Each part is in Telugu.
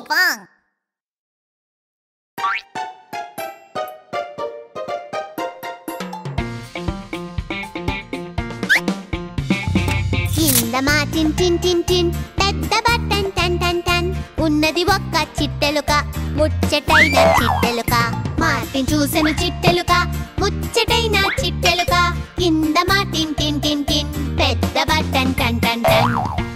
కోపం కింద మా టిన్ టిన్ టిన్ టిన్ పెద్ద బట్టన్ టన్ టన్ టన్ ఉన్నది ఒక్క చిట్టెలుక ముచ్చటైన చిట్టెలుక మార్టిన్ చూసెను చిట్టెలుక ముచ్చటైన చిట్టెలుక కింద మా టిన్ టిన్ టిన్ టిన్ పెద్ద బట్టన్ టన్ టన్ టన్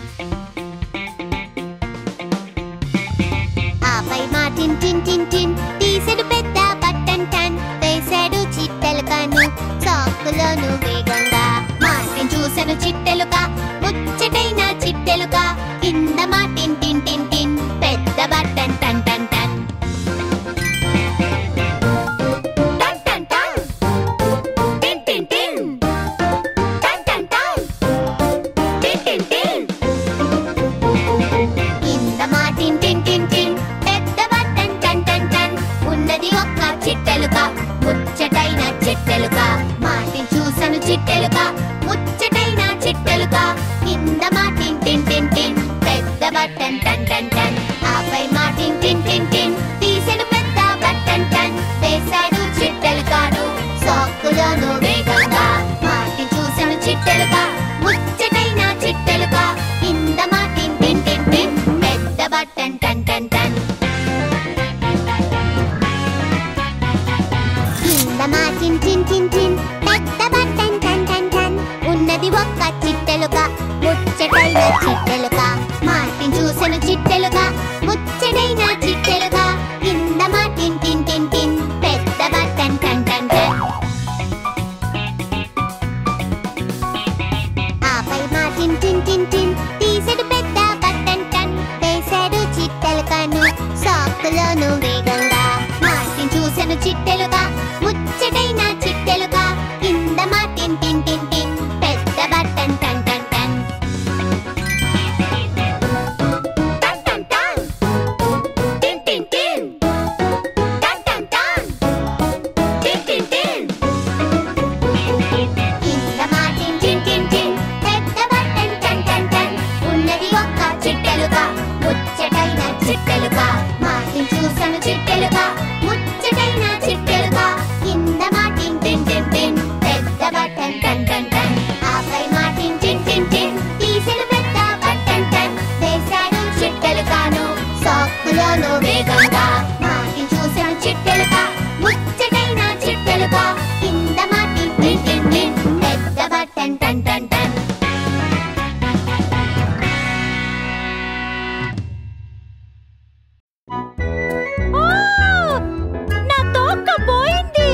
ఆపై మా టిన్ టిన్ టిన్ టిన్ తీసెడు పెద్ద బట్టన్ టన్ వేశాడు చిట్టెలుకను సాకులోను వేగంగా మార్టిన్ చూసెను చిట్టెలుక ముచ్చటైన చిట్టెలుక కింద మా టిన్ టిన్ టిన్ టిన్ పెద్ద బట్టన్ టన్ టన్ టన్ టన్ టన్ టన్ టిన్ టిన్ టిన్ టన్ టన్ టన్ టిన్ టిన్ టిన్ కింద మా టిన్ టిన్ టిన్ టిన్ పెద్ద బట్టన్ టన్ టన్ టన్ ఉన్నది ఒక్క చిట్టెలుక ముచ్చటైన చిట్టెలుక మాటిన్ చూసను చిట్టెలుక ముచ్చటైన చిట్టెలుక కింద మా టిన్ టిన్ టిన్ టిన్ పెద్ద బట్టన్ టన్ టన్ టన్ ఆపై మా టిన్ టిన్ టిన్ టిన్ తీసెను పెద్ద బట్టన్ టన్ వేశాడు చిట్టెలుకాను సాకులోను వేగంగా మాటిన్ చూసను చిట్టెలుక ముచ్చటైన చిట్టెలుక కింద మా టిన్ టిన్ టిన్ టిన్ పెద్ద బట్టన్ టన్ టన్ టన్ కింద మా టిన్ టిన్ టిన్ టిన్ పెద్ద బట్టన్ టన్ టన్ టన్ ఉన్నది ఒక్క చిట్టెలుక ముచ్చటైన చిట్టెలుక మార్టిన్ చూసెను చిట్టెలుక ముచ్చటైన చిట్టెలుక కింద మా టిన్ టిన్ టిన్ టిన్ పెద్ద బట్టన్ టన్ టన్ టన్ ఆపై మా టిన్ టిన్ టిన్ టిన్ తీసెడు పెద్ద బట్టన్ టన్ వేశాడు చిట్టెలుకను సాకులోను వేగంగా మార్టిన్ చూసెను చిట్టెలుగా ముచ్చటైన చిట్టెలుగా కింద మా టిన్ టిన్ టిన్ టిన్ పెద్ద బట్టన్ టన్ టన్ టన్ టన్ టన్ టన్ టిన్ టిన్ టిన్ టన్ టన్ టన్ టిన్ టిన్ టిన్ కింద మా టిన్ టిన్ టిన్ టిన్ పెద్ద బట్టన్ టన్ టన్ టన్ ఉన్నది ఒక్క చిట్టెలుక ముచ్చటైన చిట్టెలుక మాటిన్ చూసను చిట్టెలుక ముచ్చటైన చిట్టెలుక కింద మా టిన్ టిన్ టిన్ టిన్ పెద్ద బట్టన్ టన్ టన్ టన్ ఆపై మా టిన్ టిన్ టిన్ టిన్ తీసిన పెద్ద బట్టన్ టన్ వేశాడు చిట్టెలుకాను సాకులోను వేగంగా మాటిన్ చూసను చిట్టెలుక ముచ్చటైన చిట్టెలుక కింద మా టిన్ టిన్ టిన్ టిన్ పెద్ద బట్టన్ టన్ టన్ టన్ ఓ! నా తోక పోయింది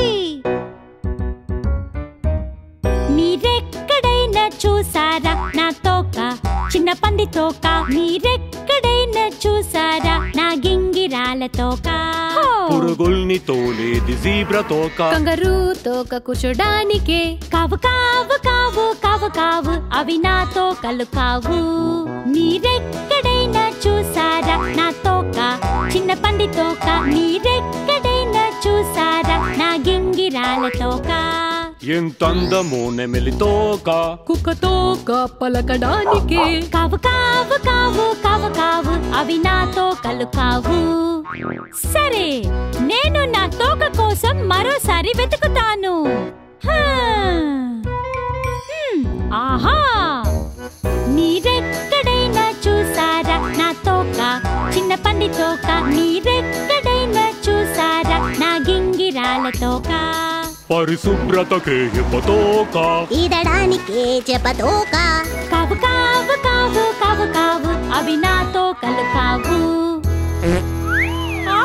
మీరెక్కడైనా చూసారా నా తోక చిన్న పంది తోక మీరెక్కడైనా చూసారా నా గింగిరాల తోక పురుగుల్ని తోలేది జీబ్రా తోక కంగరు తోక కూర్చోడానికే కావు కావు కావు కావు కావు అవి నా తోకలు కావు మీరెక్కడైనా చూసారా నా తోక చిన్న పంది తోక మీరెక్కడైనా చూసారా నా గింగిరాల తోక ఎంత అందమో నెమిలి తోక కుక్క తోక పలకడానికే కావు కావు కావు కావు కావు అవి నా తోకలు కావు సరే నేను నా తోక కోసం మరోసారి వెతుకుతాను హా. హ్మ్, ఆహా మీరెక్కడైనా చూసారా నా తోక చిన్న పంది తోక మీరెక్కడైనా చూసారా నా గింగిరాల తోక పరిశుభ్రతకే తోక ఈదడానికే చెప్పతోక కావు కావు కావు కావు కావు అవి నా తోకలు కావు ఆ?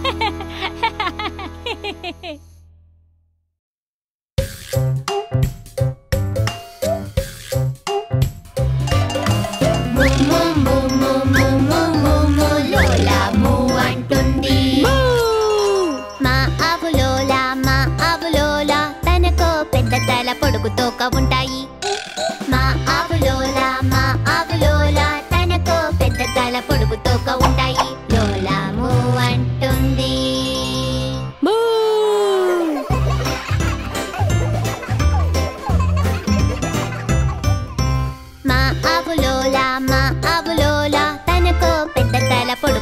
లోలా మూ అంటుంది మా అబులోలా మా అబులోలా తనకో పెద్ద తల పొడుగు తోక ఉంటాయి మా అబులోలా మా అబులోలా తనకో పెద్ద తల పొడుగు